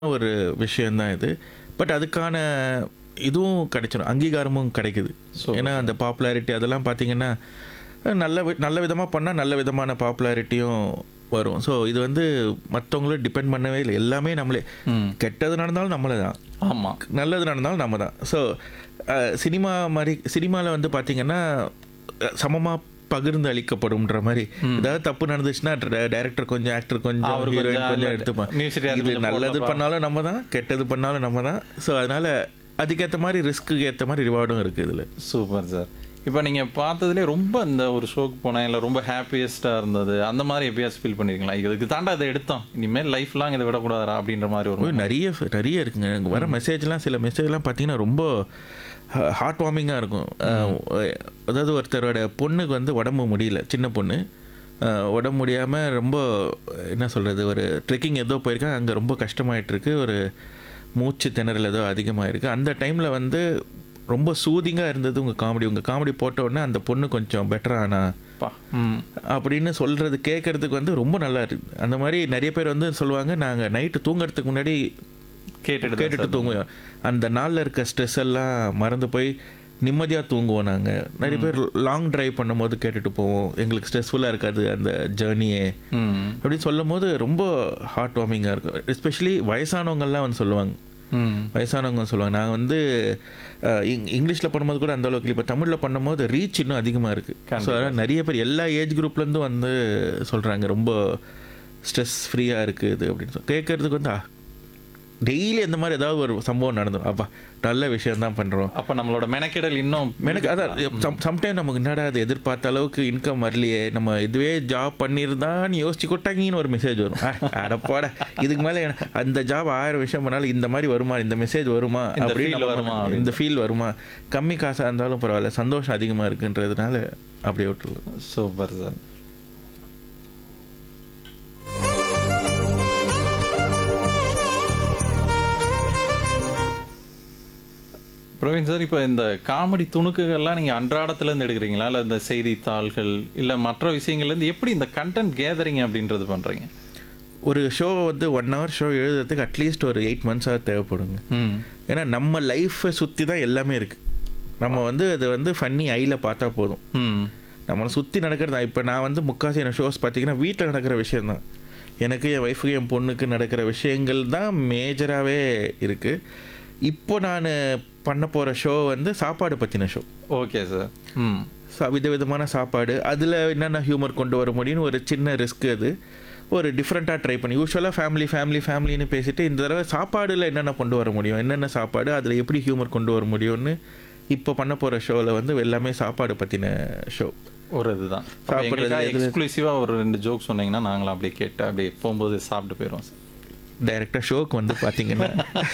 ஒரு விஷயம்தான் இது பட் அதுக்கான இதுவும் கிடைச்சிடும் அங்கீகாரமும் கிடைக்குது Super. ஏன்னா அந்த பாப்புலாரிட்டி அதெல்லாம் பார்த்தீங்கன்னா நல்ல வி- நல்ல விதமாக பண்ணால் நல்ல விதமான பாப்புலாரிட்டியும் வரும் ஸோ இது வந்து மற்றவங்களும் டிபெண்ட் பண்ணவே இல்லை எல்லாமே நம்மளே ம் கெட்டது நடந்தாலும் நம்மளே தான் ஆமாம் நல்லது நடந்தாலும் நம்ம தான் ஸோ சினிமா மாதிரி சினிமாவில் வந்து பார்த்தீங்கன்னா சமமாக பகிர்ந்து அளிக்கப்படும்ன்ற மாதிரி ஏதாவது தப்பு நடந்துச்சுன்னா டைரக்டர் கொஞ்சம் ஆக்டர் கொஞ்சம் அவர் ஹீரோயின் கொஞ்சம் கொஞ்சம் அல்ல, எடுத்துப்பான் music director இது கொஞ்சம் நல்லது போடுறப்பா. பண்ணாலும் நம்ம தான் கெட்டது பண்ணாலும் நம்ம தான் ஸோ அதனால அதுக்கேற்ற மாதிரி ரிஸ்க்கு ஏற்ற மாதிரி ரிவார்டும் இருக்குது இதில் சூப்பர் சார் இப்போ நீங்கள் பார்த்ததுலே ரொம்ப இந்த ஒரு ஷோக்கு போனேன் இல்லை ரொம்ப ஹாப்பியஸ்ட்டாக இருந்தது அந்த மாதிரி எப்பயாச்சும் ஃபீல் பண்ணிருக்கீங்களா இதுக்கு தாண்டா இதை எடுத்தோம் இனிமேல் லைஃப் லாங் இதை விடக்கூடாதா அப்படின்ற மாதிரி ஒரு நிறைய நிறைய இருக்குங்க எனக்கு வர மெசேஜ்லாம் சில மெசேஜ்லாம் பார்த்தீங்கன்னா ரொம்ப ஹார்ட் வார்மிங்காக இருக்கும் அஹ், அதாவது ஒருத்தரோட பொண்ணுக்கு வந்து உடம்பு முடியல சின்ன பொண்ணு அஹ், உடம்பு முடியாமல் ரொம்ப என்ன சொல்கிறது ஒரு ட்ரெக்கிங் ஏதோ போயிருக்காங்க அங்கே ரொம்ப கஷ்டமாயிட்டு இருக்கு ஒரு மூச்சு திணறல் ஏதோ அதிகமாக இருக்குது அந்த டைமில் வந்து ரொம்ப சூதிங்காக இருந்தது உங்கள் காமெடி உங்கள் காமெடி போட்ட உடனே அந்த பொண்ணு கொஞ்சம் பெட்டர் ஆனா பா ம் அப்படின்னு சொல்கிறது கேட்குறதுக்கு வந்து ரொம்ப நல்லா இருக்கு அந்த மாதிரி நிறைய பேர் வந்து சொல்லுவாங்க நாங்கள் நைட்டு தூங்குறதுக்கு முன்னாடி கேட்டுட்டு கேட்டுட்டு தூங்குவோம் அந்த நாளில் இருக்க ஸ்ட்ரெஸ் எல்லாம் மறந்து போய் நிம்மதியாக தூங்குவோம் நாங்கள் நிறைய பேர் லாங் டிரைவ் பண்ணும்போது கேட்டுட்டு போவோம் எங்களுக்கு ஸ்ட்ரெஸ்ஃபுல்லாக இருக்காது அந்த ஜேர்னியே ம் அப்படின்னு சொல்லும் போது ரொம்ப ஹார்ட் வார்மிங்காக இருக்கும் எஸ்பெஷலி வயசானவங்கெல்லாம் வந்து சொல்லுவாங்க ம் வயசானவங்க சொல்லுவாங்க நான் வந்து அஹ், இங் இங்கிலீஷில் பண்ணும்போது கூட அந்த அளவுக்கு இப்போ தமிழில் பண்ணும்போது ரீச் இன்னும் அதிகமாக இருக்குது ஸோ அதனால் நிறைய பேர் எல்லா ஏஜ் குரூப்லேருந்தும் வந்து சொல்கிறாங்க ரொம்ப ஸ்ட்ரெஸ் ஃப்ரீயாக இருக்குது அப்படின்னு சொல்லி கேட்குறதுக்கு வந்து டெய்லி அந்த மாதிரி ஏதாவது ஒரு சம்பவம் நடந்துடும் அப்பா நல்ல விஷயம் தான் பண்ணுறோம் அப்போ நம்மளோட மெனக்கெடல் இன்னும் எனக்கு அதான் சம்டைம் நமக்கு என்னடா அது எதிர்பார்த்த அளவுக்கு இன்கம் வரலையே நம்ம இதுவே ஜாப் பண்ணியிருந்தான்னு யோசிச்சு கொட்டாங்கன்னு ஒரு மெசேஜ் வரும் அஹ், அடப்பாட இதுக்கு மேலே அந்த ஜாப் ஆயிரம் விஷயம் பண்ணாலும் இந்த மாதிரி வருமா இந்த மெசேஜ் வருமா இந்த அப்படின்னு feel நம்ம வருமா பண்ண- இந்த ஃபீல் வருமா கம்மி காசாக இருந்தாலும் பரவாயில்ல சந்தோஷம் அதிகமாக இருக்குன்றதுனால அப்படியே விட்டுருவோம் சூப்பர் சார் பிரவீன் சார் இப்போ இந்த காமெடி துணுக்குகள்லாம் நீங்கள் அன்றாடத்துலேருந்து எடுக்கிறீங்களா இல்லை இந்த செய்தித்தாள்கள் இல்லை மற்ற விஷயங்கள்லேருந்து எப்படி இந்த கண்டென்ட் கேதரிங் அப்படின்றது பண்ணுறீங்க ஒரு ஷோ வந்து ஒன் ஹவர் ஷோ எழுதுறதுக்கு அட்லீஸ்ட் ஒரு எயிட் மந்த்ஸாக தேவைப்படுங்க ம் ஏன்னா நம்ம லைஃப்பை சுற்றி தான் எல்லாமே இருக்குது நம்ம வந்து அது வந்து ஃபன்னி ஐயில் பார்த்தா போதும் ம் நம்மளை சுற்றி நடக்கிறது இப்போ நான் வந்து முக்காசி என்ன ஷோஸ் பார்த்தீங்கன்னா வீட்டில் நடக்கிற விஷயந்தான் எனக்கு என் ஒய்ஃபுக்கு என் பொண்ணுக்கு நடக்கிற விஷயங்கள் தான் மேஜராகவே இருக்குது இப்போ நான் பண்ண போகிற ஷோ வந்து சாப்பாடு பற்றின ஷோ ஓகே சார் ம் சா விதவிதமான சாப்பாடு அதில் என்னென்ன ஹியூமர் கொண்டு வர முடியும்னு ஒரு சின்ன ரிஸ்க் அது ஒரு டிஃப்ரெண்ட்டாக ட்ரை பண்ணி யூஸ்வலாக ஃபேமிலி ஃபேமிலி ஃபேமிலின்னு பேசிட்டு இந்த தடவை சாப்பாடில் என்னென்ன கொண்டு வர முடியும் என்னென்ன சாப்பாடு அதில் எப்படி ஹியூமர் கொண்டு வர முடியும்னு இப்போ பண்ண போகிற ஷோவில் வந்து எல்லாமே சாப்பாடு பற்றின ஷோ ஒரு இதுதான் சாப்பிடுறது எதுல- எக்ஸ்க்ளூசிவாக ஒரு ரெண்டு ஜோக் சொன்னீங்கன்னா நாங்களும் அப்படியே கேட்டு அப்படியே போகும்போது சாப்பிட்டு போயிடுவோம் சார் டைரெக்டாக ஷோக்கு வந்து பார்த்தீங்கன்னா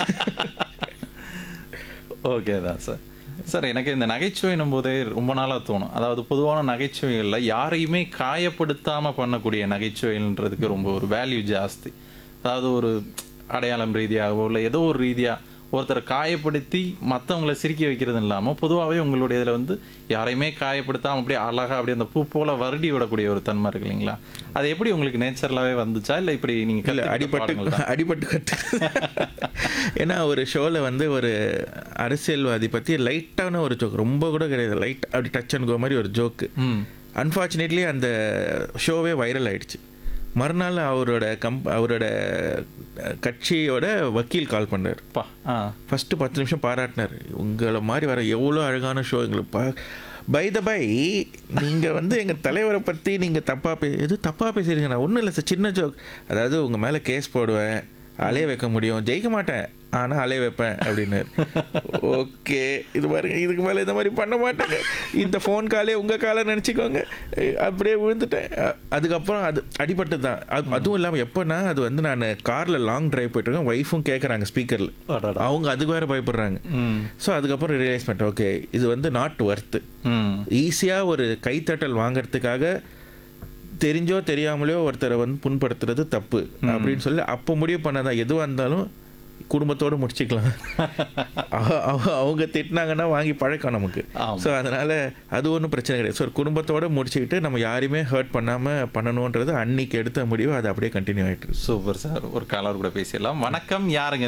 ஓகே தான் சார் சார் எனக்கு இந்த நகைச்சுவைன்னும் போதே ரொம்ப நாளாக தோணும் அதாவது பொதுவான நகைச்சுவைகளில் யாரையுமே காயப்படுத்தாமல் பண்ணக்கூடிய நகைச்சுவைன்றதுக்கு ரொம்ப ஒரு வேல்யூ ஜாஸ்தி அதாவது ஒரு அடையாளம் ரீதியாகவோ இல்லை ஏதோ ஒரு ரீதியாக ஒருத்தரை காயப்படுத்தி மற்றவங்கள சிரிக்க வைக்கிறது இல்லாமல் பொதுவாகவே உங்களுடைய இதில் வந்து யாரையுமே காயப்படுத்தாமல் அப்படியே அழகாக அப்படியே அந்த பூ போல வருடி விடக்கூடிய ஒரு தன்மை இருக்கு இல்லைங்களா அது எப்படி உங்களுக்கு நேச்சுரலாகவே வந்துச்சா இல்லை இப்படி இல்லை நீங்கள் அடிபட்டு அடிபட்டு கற்று ஏன்னா ஒரு ஷோவில் வந்து ஒரு அரசியல்வாதி பற்றி லைட்டான ஒரு ஜோக் ரொம்ப கூட கிடையாது லைட் அப்படி டச் அண்ட் கோ மாதிரி ஒரு ஜோக்கு ம் அன்ஃபார்ச்சுனேட்லி அந்த ஷோவே வைரல் ஆயிடுச்சு மறுநாள் அவரோட கம்ப் அவரோட அஹ், கட்சியோட வக்கீல் கால் பண்ணார் பா ஆ ஃபஸ்ட்டு பத்து நிமிஷம் பாராட்டினார் உங்களை மாதிரி வர எவ்வளோ அழகான ஷோ எங்களுக்கு பா பை த பை நீங்கள் வந்து எங்கள் தலைவரை பற்றி நீங்கள் தப்பாக பே எது தப்பாக பேசுறீங்க நான் ஒன்றும் இல்லை சார் சின்ன ஜோக் அதாவது உங்கள் மேலே கேஸ் போடுவேன் அலைய வைக்க முடியும் ஜெயிக்க மாட்டேன் ஆனால் அலைய வைப்பேன் அப்படின்னு ஓகே இது பாருங்க இதுக்கு மேலே இந்த மாதிரி பண்ண மாட்டேங்க இந்த ஃபோன் காலே உங்கள் காலை நினச்சிக்கோங்க அப்படியே விழுந்துட்டேன் அ- அதுக்கப்புறம் அது அடிபட்டு தான் அது அதுவும் இல்லாமல் எப்போனா அது வந்து நான் காரில் லாங் டிரைவ் போயிட்டுருக்கேன் ஒய்ஃபும் கேட்குறாங்க ஸ்பீக்கரில் அடடா. அவங்க அதுக்கு வேற பயப்படுறாங்க ம் ஸோ அதுக்கப்புறம் ரியலைஸ் பண்ணிட்டேன் ஓகே இது வந்து நாட் ஒர்த்து ம் ஈஸியாக ஒரு கைத்தட்டல் வாங்குறதுக்காக தெரிஞ்சோ தெரியாமலையோ ஒருத்தரை வந்து புண்படுத்துறது தப்பு அப்படின்னு சொல்லி அப்போ முடிவு பண்ணதான் எதுவாக இருந்தாலும் குடும்பத்தோடு முடிச்சுக்கலாம் அவ- அவ- அவங்க திட்டினாங்கன்னா வாங்கி பழக்கம் நமக்கு ஆமா. ஸோ அதனால் அது ஒன்றும் பிரச்சனை கிடையாது ஸோ குடும்பத்தோடு முடிச்சுக்கிட்டு நம்ம யாரையுமே ஹர்ட் பண்ணாமல் பண்ணணுன்றது அன்னைக்கு எடுத்த முடிவு அது அப்படியே கண்டினியூ ஆகிட்டு சூப்பர் சார் ஒரு காலர் கூட பேசிடலாம் வணக்கம் யாருங்க